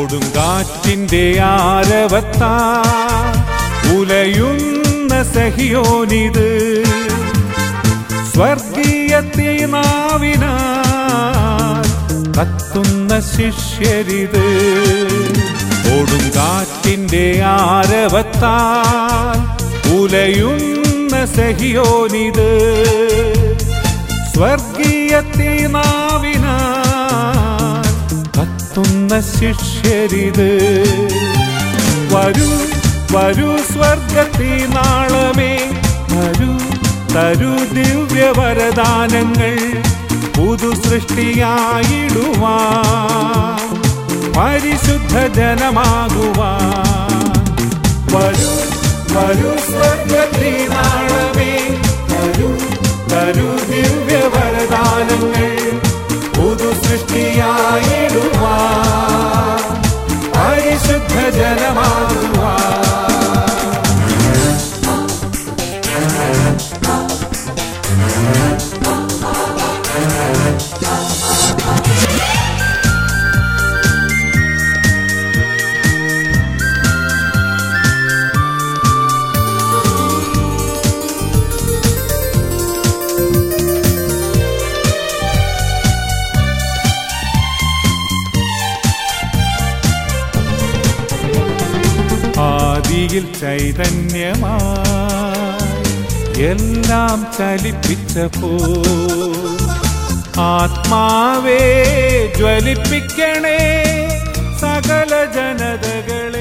കൊടുങ്കാറ്റിന്റെ ആരവത്താ ഉലയുന്ന സഹിയോനിത് സ്വർഗീയ തീനാവിനാൽ കത്തുന്ന ശിഷ്യരിത് കൊടുങ്കാറ്റിന്റെ ആരവത്താൽ ഉലയുന്ന സഹിയോനിത് സ്വർഗീയ തീനാവിനാൽ കത്തുന്ന ശിഷ്യരിത് വരൂ വരൂ സ്വർഗത്തി നാളമേ വരൂ തരൂ ദിവ്യവരദാനങ്ങൾ പുതു സൃഷ്ടിയായിടുവാൻ പരിശുദ്ധ ജനമാകുവാൻ വരൂ വരൂ സ്വർഗത്തി നാളമേ വരൂ തരൂ ദിവ്യവരദാനങ്ങൾ പുതു സൃഷ്ടിയായിടുവാൻ പരിശുദ്ധ ജനമാകുവാൻ ആദിയിൽ ചൈതന്യമായി എല്ലാം ചലിപ്പിച്ചപ്പോ ആത്മാവേ ജ്വലിപ്പിക്കണേ സകല ജനതകളെ